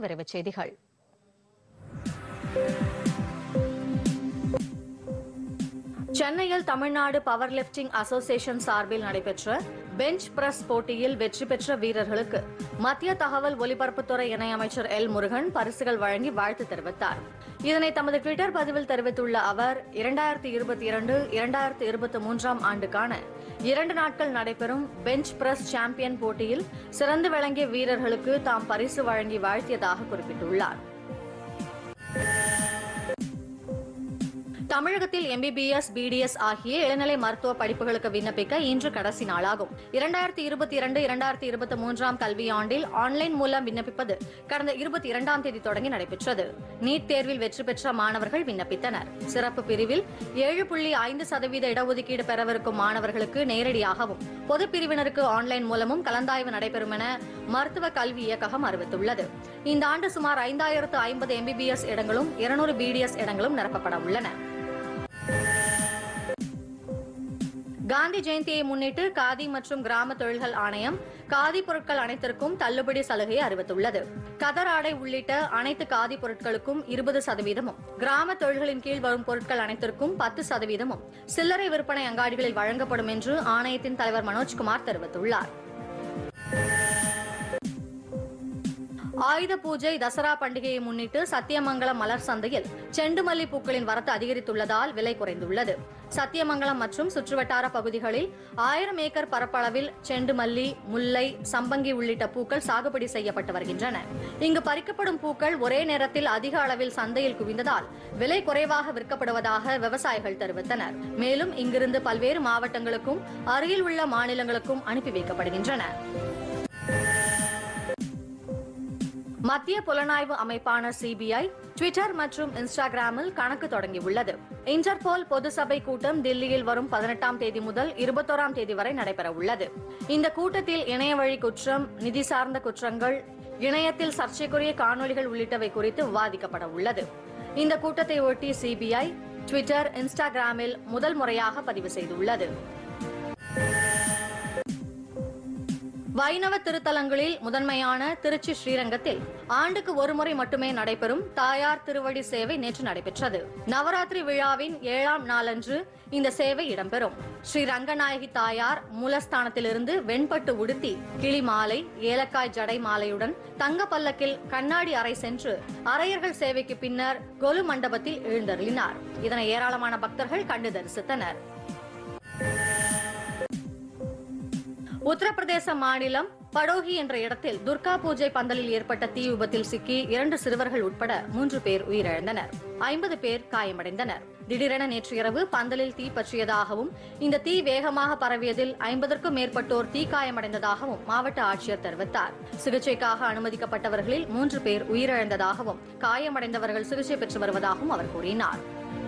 விரைவுச் செய்திகள் சென்னையில் தமிழ்நாடு பவர் லிப்டிங் அசோசியேஷன் சார்பில் நடைபெற்ற பெஞ்ச் பிரஸ் போட்டியில் வெற்றி பெற்ற வீரர்களுக்கு மத்திய தகவல் ஒலிபரப்புத்துறை இணையமைச்சர் எல் முருகன் பரிசுகள் வழங்கி வாழ்த்து தெரிவித்தார் இதனை தமது ட்விட்டர் பதிவில் தெரிவித்துள்ள அவர் இரண்டாயிரத்தி இருபத்தி இரண்டு இரண்டாயிரத்தி இருபத்தி மூன்றாம் ஆண்டுக்கான இரண்டு நாட்கள் நடைபெறும் பெஞ்ச் பிரஸ் சாம்பியன் போட்டியில் சிறந்து விளங்கிய வீரர்களுக்கு தாம் பரிசு வழங்கி வாழ்த்தியதாக குறிப்பிட்டுள்ளார் தமிழகத்தில் எம்பிபிஎஸ் பிடிஎஸ் ஆகிய இளநிலை மருத்துவ படிப்புகளுக்கு விண்ணப்பிக்க இன்று கடைசி நாளாகும் இரண்டாயிரத்தி இருபத்தி இரண்டு இரண்டாயிரத்தி இருபத்தி மூன்றாம் கல்வியாண்டில் ஆன்லைன் மூலம் விண்ணப்பிப்பது கடந்த இருபத்தி இரண்டாம் தேதி தொடங்கி நடைபெற்றது நீட் தேர்வில் வெற்றி பெற்ற மாணவர்கள் விண்ணப்பித்தனர் சிறப்பு பிரிவில் ஏழு புள்ளி ஐந்து சதவீத இடஒதுக்கீடு பெறவிருக்கும் மாணவர்களுக்கு நேரடியாகவும் பொது பிரிவினருக்கு ஆன்லைன் மூலமும் கலந்தாய்வு நடைபெறும் என மருத்துவ கல்வி இயக்ககம் அறிவித்துள்ளது இந்த ஆண்டு சுமார் ஐந்தாயிரத்து ஐம்பது எம்பிபிஎஸ் இடங்களும் இருநூறு பிடிஎஸ் இடங்களும் நிரப்பப்பட உள்ளன காந்தி ஜெயந்தியை முன்னிட்டு காதி மற்றும் கிராம தொழில்கள் ஆணையம் காதி பொருட்கள் அனைத்திற்கும் தள்ளுபடி சலுகையை அறிவித்துள்ளது கதர் ஆடை உள்ளிட்ட அனைத்து காதி பொருட்களுக்கும் இருபது சதவீதமும் கிராம தொழில்களின் கீழ் வரும் பொருட்கள் அனைத்திற்கும் பத்து சதவீதமும் சில்லறை விற்பனை அங்காடிகளில் வழங்கப்படும் என்று ஆணையத்தின் தலைவர் மனோஜ்குமார் தெரிவித்துள்ளார் ஆயுத பூஜை தசரா பண்டிகையை முன்னிட்டு சத்தியமங்கலம் மலர் சந்தையில் செண்டுமல்லி பூக்களின் வரத்து அதிகரித்துள்ளதால் விலை குறைந்துள்ளது சத்தியமங்கலம் மற்றும் சுற்றுவட்டார பகுதிகளில் ஆயிரம் ஏக்கர் பரப்பளவில் செண்டுமல்லி முல்லை சம்பங்கி உள்ளிட்ட பூக்கள் சாகுபடி செய்யப்பட்டு வருகின்றன இங்கு பறிக்கப்படும் பூக்கள் ஒரே நேரத்தில் அதிக அளவில் சந்தையில் குவிந்ததால் விலை குறைவாக விற்கப்படுவதாக விவசாயிகள் தெரிவித்தனர் மேலும் இங்கிருந்து பல்வேறு மாவட்டங்களுக்கும் அருகில் உள்ள மாநிலங்களுக்கும் அனுப்பி வைக்கப்படுகின்றன மத்திய புலனாய்வு அமைப்பான சிபிஐ ட்விட்டர் மற்றும் இன்ஸ்டாகிராமில் கணக்கு தொடங்கியுள்ளது இன்டர்போல் பொது சபை கூட்டம் தில்லியில் வரும் பதினெட்டாம் தேதி முதல் இருபத்தோராம் தேதி வரை நடைபெற உள்ளது இந்த கூட்டத்தில் இணையவழி குற்றம் நிதி சார்ந்த குற்றங்கள் இணையத்தில் சர்ச்சைக்குரிய காணொலிகள் உள்ளிட்டவை குறித்து விவாதிக்கப்பட உள்ளது இந்த கூட்டத்தை ஒட்டி சிபிஐ ட்விட்டர் இன்ஸ்டாகிராமில் முதல் முறையாக பதிவு செய்துள்ளது வைணவ திருத்தலங்களில் முதன்மையான திருச்சி ஸ்ரீரங்கத்தில் ஆண்டுக்கு ஒருமுறை மட்டுமே நடைபெறும் தாயார் திருவடி சேவை நேற்று நடைபெற்றது நவராத்திரி விழாவின் ஏழாம் நாளன்று இந்த சேவை இடம்பெறும் ஸ்ரீ ரங்கநாயகி தாயார் மூலஸ்தானத்திலிருந்து வெண்பட்டு உடுத்தி கிளி மாலை ஏலக்காய் ஜடை மாலையுடன் தங்க பல்லக்கில் கண்ணாடி அறை சென்று அரையர்கள் சேவைக்கு பின்னர் கொலு மண்டபத்தில் எழுந்தருளினார் இதனை ஏராளமான பக்தர்கள் கண்டு தரிசித்தனர் உத்தரப்பிரதேச மாநிலம் படோகி என்ற இடத்தில் துர்கா பூஜை பந்தலில் ஏற்பட்ட தீ விபத்தில் சிக்கி இரண்டு சிறுவர்கள் உட்பட மூன்று பேர் உயிரிழந்தனர் ஐம்பது பேர் காயமடைந்தனர் திடீரென நேற்று இரவு பந்தலில் தீ பற்றியதாகவும் இந்த தீ வேகமாக பரவியதில் ஐம்பதற்கும் மேற்பட்டோர் தீக்காயமடைந்ததாகவும் மாவட்ட ஆட்சியர் தெரிவித்தார் சிகிச்சைக்காக அனுமதிக்கப்பட்டவர்களில் மூன்று பேர் உயிரிழந்ததாகவும் காயமடைந்தவர்கள் சிகிச்சை பெற்று வருவதாகவும் அவர் கூறினார்